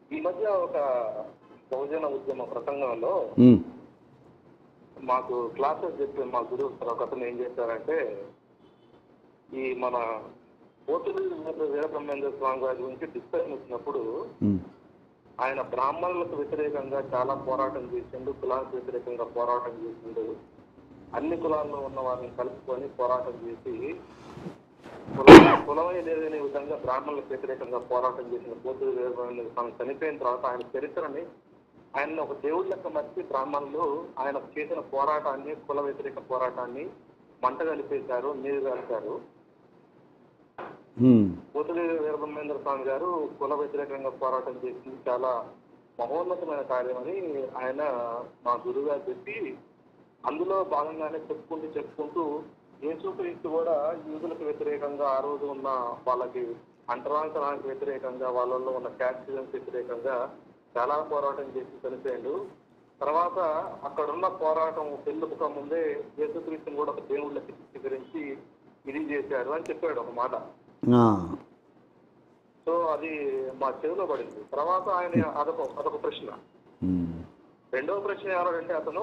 ఈ మధ్య ఒక బహుజన ఉద్యమ ప్రసంగంలో ఉమ్, మాకు క్లాసెస్ చెప్పే మా గురువు సార్ ఒక అతను ఏం చేశారంటే ఈ మన పోతులు వీరబ్రహ్మేంద్ర స్వామి గారి గురించి డిస్కషన్ వచ్చినప్పుడు ఉమ్, ఆయన బ్రాహ్మణులకు వ్యతిరేకంగా చాలా పోరాటం చేసిండు కులాలకు వ్యతిరేకంగా పోరాటం చేసిండు అన్ని కులాల్లో ఉన్న వారిని కలుపుకొని పోరాటం చేసి కులం కులమే లేదనే విధంగా బ్రాహ్మణులకు వ్యతిరేకంగా పోరాటం చేసిన పోతులు వీరబ్రహ్మేంద్ర స్వామి చనిపోయిన తర్వాత ఆయన చరిత్రని ఆయన ఒక దేవుడి లెక్క మర్చి బ్రాహ్మణులు ఆయన చేసిన పోరాటాన్ని కుల వ్యతిరేక పోరాటాన్ని మంట కలిపేశారు నీరు కలిపారు ఉమ్, పోతులి వీరబ్రహ్మేంద్ర స్వామి గారు కుల వ్యతిరేకంగా పోరాటం చేసింది చాలా మహోన్నతమైన కార్యమని ఆయన మా గురువు గారు చెప్పి అందులో భాగంగానే చెప్పుకుంటూ చెప్పుకుంటూ యేసుక్రీస్తు కూడా యూదులకు వ్యతిరేకంగా ఆ రోజు ఉన్న వాళ్ళకి అంటరాంతరానికి వ్యతిరేకంగా వాళ్ళల్లో ఉన్న క్యాస్టిజం వ్యతిరేకంగా చాలా పోరాటం చేసి చనిపోయాడు తర్వాత అక్కడున్న పోరాటం పెళ్ళుక ముందే యేసుక్రీస్తుని కూడా ఒక దేవుళ్ళకి చిత్రీకరించి ఇది చేశారు అని చెప్పాడు ఒక మాట ఆ, సో అది మా చెవిలో పడింది తర్వాత ఆయన అదొక అదొక ప్రశ్న ఉమ్, రెండవ ప్రశ్న ఎవరంటే అతను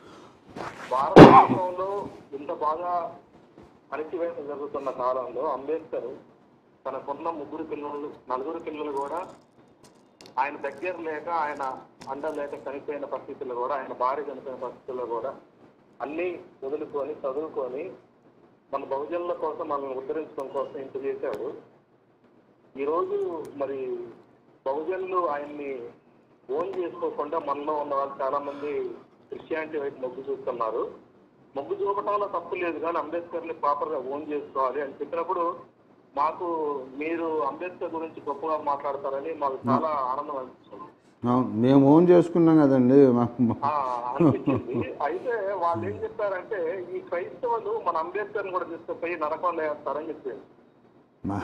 భారతదేశంలో ఇంత బాగా అణిచివేత జరుగుతున్న కాలంలో అంబేద్కర్ తనకున్న ముగ్గురు పిల్లలు నలుగురు పిల్లలు కూడా ఆయన దగ్గర లేక ఆయన అండ లేక చనిపోయిన పరిస్థితుల్లో కూడా ఆయన భార్య చనిపోయిన పరిస్థితుల్లో కూడా అన్నీ వదులుకొని చదువుకొని మన బహుజనుల కోసం మనల్ని ఉద్ధరించడం కోసం ఇంత చేశాడు ఈరోజు మరి బహుజనులు ఆయన్ని ఓన్ చేసుకోకుండా మనలో ఉన్న వాళ్ళు చాలా మంది క్రిస్టియానిటీ వైపు మొగ్గు చూస్తున్నారు మొగ్గు చూపటంలో తప్పు లేదు కానీ అంబేద్కర్ ని ప్రాపర్ గా ఓన్ చేసుకోవాలి అని చెప్పినప్పుడు మాకు మీరు అంబేద్కర్ గురించి గొప్పగా మాట్లాడతారని మాకు చాలా ఆనందం అనిపిస్తుంది అవును, మేము ఓన్ చేసుకున్నాం కదండి మా- మా- ఆ, అనిపించింది అయితే వాళ్ళు ఏం చెప్పారంటే ఈ క్రైస్తవులు మన అంబేద్కర్ కూడా తీసుకుపోయి నరకంలో వేస్తారని చెప్పారు మా-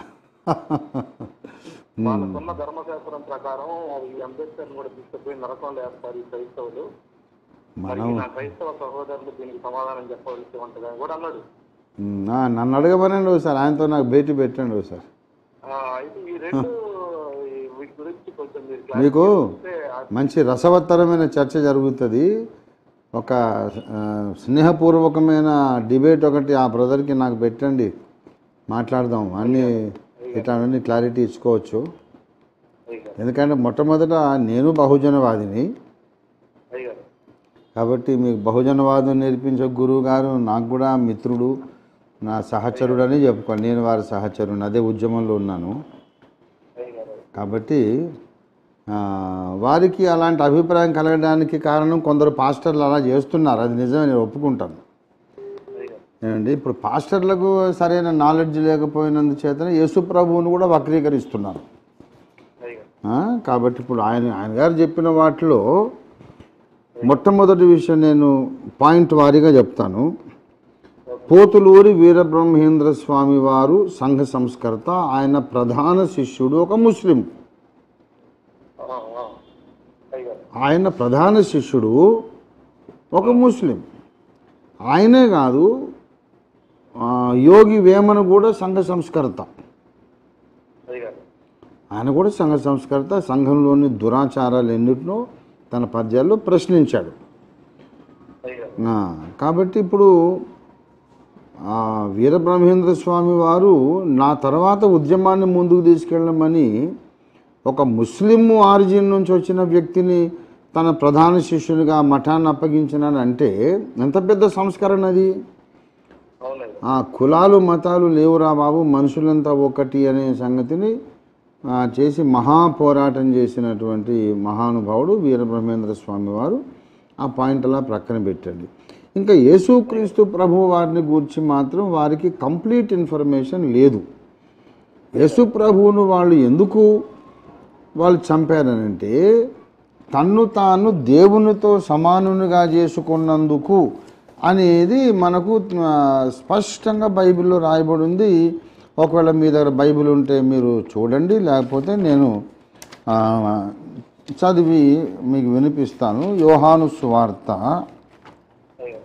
వాళ్ళకున్న ధర్మశాస్త్రం ప్రకారం ఈ అంబేద్కర్ కూడా తీసుకుపోయి నరకంలో వేస్తారు ఈ క్రైస్తవులు మరి మనం నా క్రైస్తవ సహోదరులు దీనికి సమాధానం చెప్పవలసి ఉంటుందని కూడా అన్నాడు ఉమ్, ఆ, నన్ను అడగమనండి ఒకసారి ఆయనతో నాకు భేటీ పెట్టండి ఒకసారి ఆ, అయితే ఈ రెండు ఈ వీటి గురించి కొంచెం మీరు మీకు clarity ఇస్తే ఆ- మంచి రసవత్తరమైన చర్చ జరుగుతుంది ఒక ఆ, స్నేహపూర్వకమైన డిబేట్ ఒకటి ఆ బ్రదర్కి నాకు పెట్టండి మాట్లాడదాం అన్నీ ఇట్లాంటి క్లారిటీ ఇచ్చుకోవచ్చు అయ్యగారు ఎందుకంటే మొట్టమొదట నేను బహుజనవాదిని అయ్యగారు కాబట్టి మీకు బహుజనవాదం నేర్పించే గురువు గారు నాకు కూడా మిత్రుడు నా సహచరుడు అని చెప్పుకోండి నేను వారి సహచరుని అదే ఉద్యమంలో ఉన్నాను అయ్యగారు కాబట్టి ఆ, వారికి అలాంటి అభిప్రాయం కలగడానికి కారణం కొందరు పాస్టర్లు అలా చేస్తున్నారు అది నిజమే నేను ఒప్పుకుంటాను అయ్యగారు ఏమండి ఇప్పుడు పాస్టర్లకు సరైన నాలెడ్జ్ లేకపోయినందు చేతనే యేసు ప్రభువును కూడా వక్రీకరిస్తున్నారు అయ్యగారు ఆ, కాబట్టి ఇప్పుడు ఆయన ఆయన గారు చెప్పిన వాటిలో మొట్టమొదటి విషయం నేను పాయింట్ వారీగా చెప్తాను పోతులూరి వీరబ్రహ్మేంద్ర స్వామి వారు సంఘ సంస్కర్త ఆయన ప్రధాన శిష్యుడు ఒక ముస్లిం ఆ, ఆ. అయ్యగారు ఆయన ప్రధాన శిష్యుడు ఒక ముస్లిం ఆయనే కాదు ఆ, యోగి వేమన కూడా సంఘ సంస్కర్త అయ్యగారు ఆయన కూడా సంఘ సంస్కర్త సంఘంలోని దురాచారాలు ఎన్నిటినో తన పద్యాల్లో ప్రశ్నించాడు అయ్యగారు ఆ, కాబట్టి ఇప్పుడు ఆ, వీరబ్రహ్మేంద్ర స్వామి వారు నా తర్వాత ఉద్యమాన్ని ముందుకు తీసుకెళ్ళమని ఒక ముస్లిం ఆరిజిన్ నుంచి వచ్చిన వ్యక్తిని తన ప్రధాన శిష్యునిగా మఠాన్ని అప్పగించినానంటే ఎంత పెద్ద సంస్కరణ అది అవునండి ఆ కులాలు మతాలు లేవురా బాబు మనుషులంతా ఒకటి అనే సంగతిని ఆ, చేసి మహా పోరాటం చేసినటువంటి మహానుభావుడు వీరబ్రహ్మేంద్ర స్వామి వారు ఆ పాయింట్ అలా ప్రక్కన పెట్టండి ఇంకా యేసుక్రీస్తు ప్రభు వారిని గూర్చి మాత్రం వారికి కంప్లీట్ ఇన్ఫర్మేషన్ లేదు యేసు ప్రభువును వాళ్ళు ఎందుకు వాళ్ళు చంపారనంటే తన్ను తాను దేవునితో సమానునిగా చేసుకున్నందుకు అనేది మనకు ఆ, స్పష్టంగా బైబిల్లో రాయబడి ఉంది ఒకవేళ మీ దగ్గర బైబిల్ ఉంటే మీరు చూడండి లేకపోతే నేను ఆ, చదివి మీకు వినిపిస్తాను యోహాను సువార్త అయ్యగారు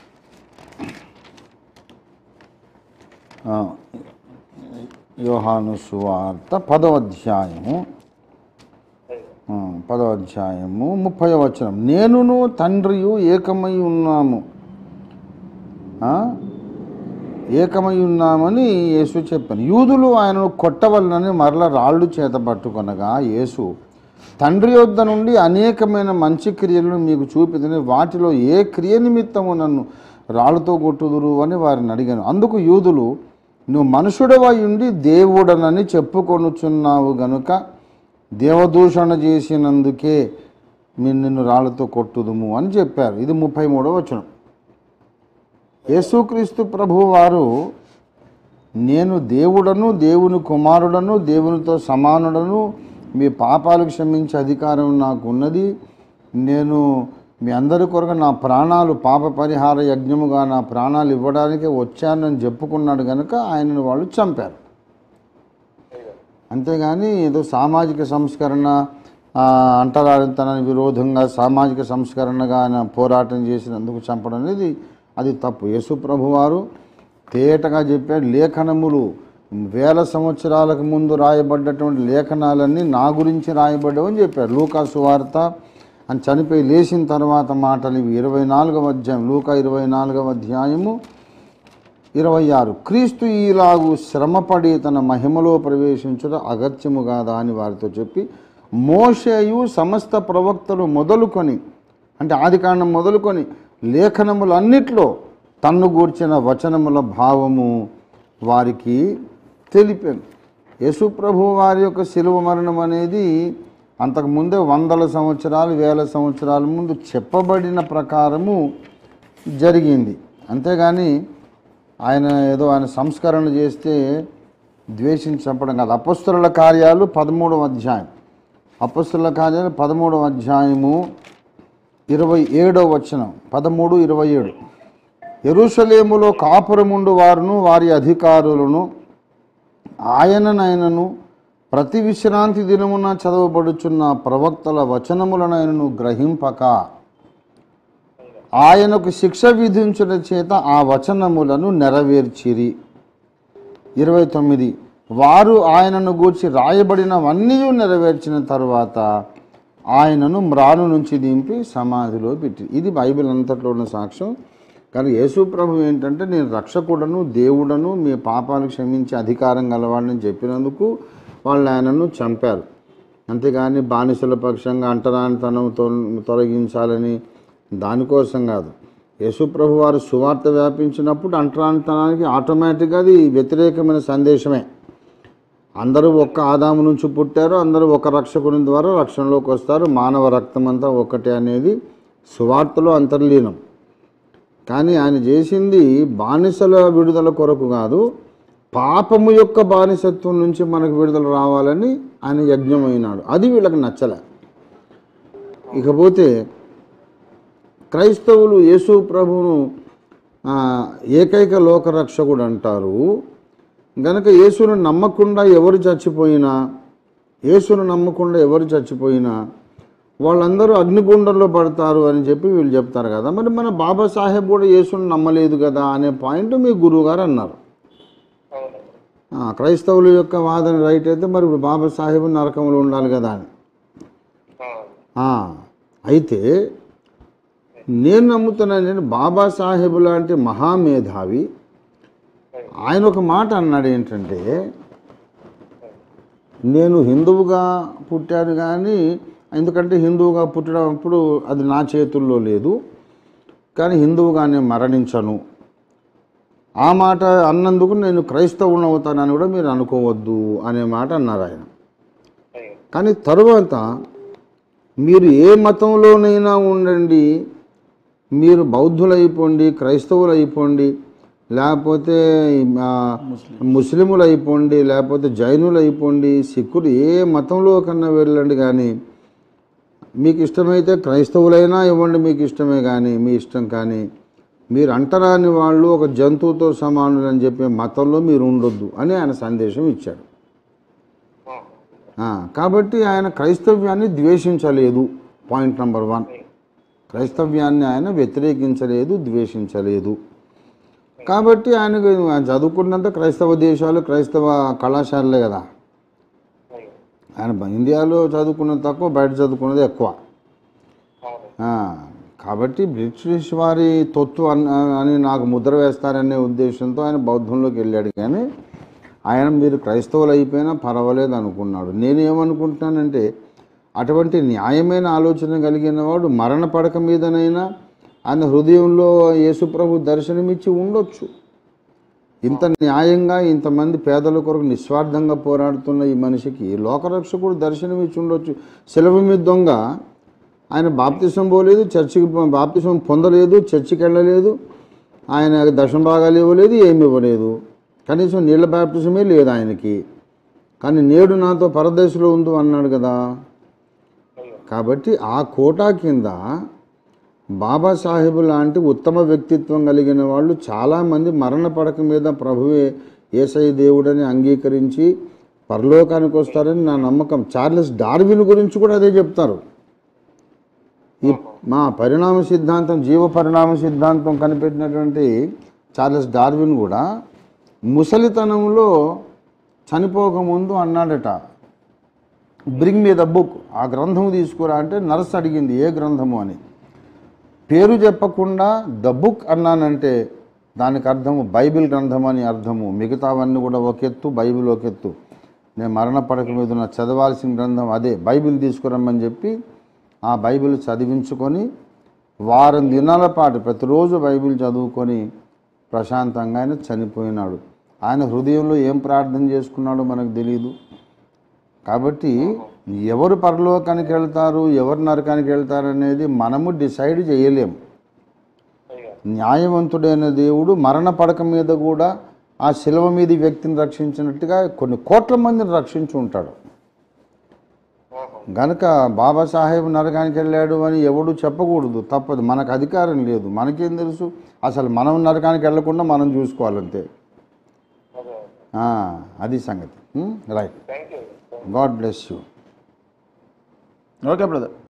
ఆ, యోహాను సువార్త పదవ అధ్యాయము అయ్యా ఆ, పదో అధ్యాయము ముప్పై వచనం నేనును తండ్రియు ఏకమై ఉన్నాము ఆ? ఏకమై ఉన్నామని యేసు చెప్పాను యూదులు ఆయనను కొట్టవలనని మరల రాళ్ళు చేత పట్టుకొనగా యేసు తండ్రి యొద్ద నుండి అనేకమైన మంచి క్రియలను మీకు చూపిదని వాటిలో ఏ క్రియ నిమిత్తము నన్ను రాళ్ళతో కొట్టుదురు అని వారిని అడిగాను అందుకు యూదులు నువ్వు మనుషుడవై ఉండి దేవుడనని చెప్పుకొనుచున్నావు గనుక దేవదూషణ చేసినందుకే మేము నిన్ను రాళ్ళతో కొట్టుదుము అని చెప్పారు ఇది ముప్పై మూడవ వచనం యేసుక్రీస్తు ప్రభువు వారు నేను దేవుడను దేవుని కుమారుడను దేవునితో సమానుడను మీ పాపాలు క్షమించే అధికారం నాకు ఉన్నది నేను మీ అందరి కొరకు నా ప్రాణాలు పాప పరిహార యజ్ఞముగా నా ప్రాణాలు ఇవ్వడానికే వచ్చానని చెప్పుకున్నాడు కనుక ఆయనను వాళ్ళు చంపారు అంతేగాని ఏదో సామాజిక సంస్కరణ ఆ, అంటరానితనానికి విరోధంగా సామాజిక సంస్కరణగా ఆయన పోరాటం చేసినందుకు చంపడం అనేది అది తప్పు యేసు ప్రభు వారు తేటగా చెప్పాడు లేఖనములు వేల సంవత్సరాలకు ముందు రాయబడ్డటువంటి లేఖనాలన్నీ నా గురించి రాయబడ్డవని చెప్పాడు లూకా సువార్త అని చనిపోయి లేచిన తర్వాత మాటలు ఇవి ఇరవై నాలుగవ అధ్యాయం లూకా ఇరవై నాలుగవ అధ్యాయము ఇరవై ఆరు క్రీస్తు ఈలాగు శ్రమపడి తన మహిమలో ప్రవేశించుట అగత్యము కాదా అని వారితో చెప్పి మోషేయు సమస్త ప్రవక్తలు మొదలుకొని అంటే ఆదికాండం మొదలుకొని లేఖనములన్నిట్లో తన్ను గూర్చిన వచనముల భావము వారికి తెలిపాను యేసు ప్రభు వారి యొక్క శిలువ మరణం అనేది అంతకుముందే వందల సంవత్సరాలు వేల సంవత్సరాల ముందు చెప్పబడిన ప్రకారము జరిగింది అంతేగాని ఆయన ఏదో ఆయన సంస్కరణ చేస్తే ద్వేషించి చంపడం కాదు అపస్తుల కార్యాలు పదమూడవ అధ్యాయం అపస్తుల కార్యాలు పదమూడవ అధ్యాయము ఇరవై ఏడవ వచనం పదమూడు ఇరవై ఏడు ఎరుషలేములో కాపురముండు వారును వారి అధికారులను ఆయననైనను ప్రతి విశ్రాంతి దినమున చదవబడుచున్న ప్రవక్తల వచనములనైనను గ్రహింపక ఆయనకు శిక్ష విధించుట చేత ఆ వచనములను నెరవేర్చిరి ఇరవై తొమ్మిది వారు ఆయనను గూర్చి రాయబడినవన్నీ నెరవేర్చిన తరువాత ఆయనను మ్రాను నుంచి దింపి సమాధిలో పెట్టి ఇది బైబిల్ అంతట్లో ఉన్న సాక్ష్యం కానీ యేసు ప్రభు ఏంటంటే నేను రక్షకుడను దేవుడను మీ పాపాలు క్షమించే అధికారం గలవాడిని చెప్పినందుకు వాళ్ళు ఆయనను చంపారు అంతేగాని బానిసల పక్షంగా అంటరానితనం తొ- తొలగించాలని దానికోసం కాదు యేసుప్రభు వారు సువార్త వ్యాపించినప్పుడు అంటరానితనానికి ఆటోమేటిక్గా అది వ్యతిరేకమైన సందేశమే అందరూ ఒక్క ఆదాము నుంచి పుట్టారు అందరూ ఒక రక్షకుని ద్వారా రక్షణలోకి వస్తారు మానవ రక్తం అంతా ఒకటే అనేది సువార్తలో అంతర్లీనం కానీ ఆయన చేసింది బానిసల విడుదల కొరకు కాదు పాపము యొక్క బానిసత్వం నుంచి మనకు విడుదల రావాలని ఆయన యజ్ఞమైనాడు అది వీళ్ళకి నచ్చలే ఇకపోతే క్రైస్తవులు యేసు ప్రభువును ఆ, ఏకైక లోకరక్షకుడు అంటారు గనక యేసును నమ్మకుండా ఎవరు చచ్చిపోయినా యేసును నమ్మకుండా ఎవరు చచ్చిపోయినా వాళ్ళందరూ అగ్నిగుండంలో పడతారు అని చెప్పి వీళ్ళు చెప్తారు కదా మరి మన బాబాసాహెబ్ కూడా యేసును నమ్మలేదు కదా అనే పాయింట్ మీ గురువుగారు అన్నారు అవును ఆ, క్రైస్తవుల యొక్క వాదన రైట్ అయితే మరి ఇప్పుడు బాబాసాహెబ్ నరకంలో ఉండాలి కదా అని ఆ, ఆ, అయితే నేను నమ్ముతున్నాను నేను బాబాసాహెబ్ లాంటి మహామేధావి ఆయన ఒక మాట అన్నాడు ఏంటంటే నేను హిందువుగా పుట్టాను కానీ ఎందుకంటే హిందువుగా పుట్టినప్పుడు అది నా చేతుల్లో లేదు కానీ హిందువుగానే మరణించను ఆ మాట అన్నందుకు నేను క్రైస్తవుని అవుతానని కూడా మీరు అనుకోవద్దు అనే మాట అన్నారు ఆయన అయ్యో కానీ తరువాత మీరు ఏ మతంలోనైనా ఉండండి మీరు బౌద్ధులైపోండి క్రైస్తవులు అయిపోండి లేకపోతే ఆ, ముస్లిములు అయిపోండి లేకపోతే జైనులు అయిపోండి సిక్కులు ఏ మతంలో కన్నా వెళ్ళండి కానీ మీకు ఇష్టమైతే క్రైస్తవులైనా ఇవ్వండి మీకు ఇష్టమే కానీ మీ ఇష్టం కానీ మీరు అంటరాని వాళ్ళు ఒక జంతువుతో సమానులు అని చెప్పే మతంలో మీరు ఉండొద్దు అని ఆయన సందేశం ఇచ్చాడు ఆ, ఆ, కాబట్టి ఆయన క్రైస్తవ్యాన్ని ద్వేషించలేదు పాయింట్ నెంబర్ వన్ క్రైస్తవ్యాన్ని ఆయన వ్యతిరేకించలేదు ద్వేషించలేదు కాబట్టి ఆయనకు ఆయన చదువుకున్నంత క్రైస్తవ దేశాలు క్రైస్తవ కళాశాలలే కదా అయ్యో ఆయన బ- ఇండియాలో చదువుకున్నది తక్కువ బయట చదువుకున్నది ఎక్కువ అవును ఆ, కాబట్టి బ్రిటిష్ వారి తొత్తు అన్- అని నాకు ముద్ర వేస్తారనే ఉద్దేశంతో ఆయన బౌద్ధంలోకి వెళ్ళాడు కానీ ఆయన మీరు క్రైస్తవులు అయిపోయినా పర్వాలేదు అనుకున్నాడు నేను ఏమనుకుంటున్నానంటే అటువంటి న్యాయమైన ఆలోచన కలిగిన వాడు మరణ పడక మీదనైనా ఆయన హృదయంలో యేసుప్రభు దర్శనమిచ్చి ఉండొచ్చు ఇంత న్యాయంగా ఇంతమంది పేదల కొరకు నిస్వార్థంగా పోరాడుతున్న ఈ మనిషికి లోకరక్షకుడు దర్శనమిచ్చి ఉండొచ్చు సెలవు మీద దొంగ ఆయన బాప్తిసం పోలేదు చర్చికి పో- బాప్తిసం పొందలేదు చర్చికి వెళ్ళలేదు ఆయన దశమ భాగాలు ఇవ్వలేదు ఏమి ఇవ్వలేదు కనీసం నీళ్ళ బాప్తిసమే లేదు ఆయనకి కానీ నేడు నాతో పరదేశంలో ఉండు అన్నాడు కదా అయ్యో కాబట్టి ఆ కోటా కింద బాబాసాహెబు లాంటి ఉత్తమ వ్యక్తిత్వం కలిగిన వాళ్ళు చాలామంది మరణ పడక మీద ప్రభువే ఏసై దేవుడని అంగీకరించి పరలోకానికి వస్తారని నా నమ్మకం చార్లెస్ డార్విన్ గురించి కూడా అదే చెప్తారు ఈ మా పరిణామ సిద్ధాంతం జీవ పరిణామ సిద్ధాంతం కనిపెట్టినటువంటి చార్లెస్ డార్విన్ కూడా ముసలితనంలో చనిపోకముందు అన్నాడట బ్రింగ్ మీ ద బుక్ ఆ గ్రంథము తీసుకురా అంటే నర్స్ అడిగింది ఏ గ్రంథము అని పేరు చెప్పకుండా ద బుక్ అన్నానంటే దానికి అర్థము బైబిల్ గ్రంథం అని అర్థము మిగతావన్నీ కూడా ఒకెత్తు బైబిల్ ఒకెత్తు నేను మరణ పడక మీద ఉన్న చదవాల్సిన గ్రంథం అదే బైబిల్ తీసుకురమ్మని చెప్పి ఆ బైబిల్ చదివించుకొని వారం దినాల పాటు ప్రతిరోజు బైబిల్ చదువుకొని ప్రశాంతంగా ఆయన చనిపోయినాడు ఆయన హృదయంలో ఏం ప్రార్థన చేసుకున్నాడో మనకు తెలియదు కాబట్టి ఎవరు పరలోకానికి వెళ్తారు ఎవరు నరకానికి వెళ్తారు అనేది మనము డిసైడ్ చేయలేము అయ్యో న్యాయవంతుడైన దేవుడు మరణ పడక మీద కూడా ఆ శిలువ మీద ఈ వ్యక్తిని రక్షించినట్టుగా కొన్ని కోట్ల మందిని రక్షించి ఉంటాడు ఆహా. గనక బాబాసాహెబ్ నరకానికి వెళ్ళాడు అని ఎవడు చెప్పకూడదు తప్పదు మనకు అధికారం లేదు మనకేం తెలుసు అసలు మనం నరకానికి వెళ్లకుండా మనం చూసుకోవాలంతే అదే ఆ, అది సంగతి right thank you God bless you okay brother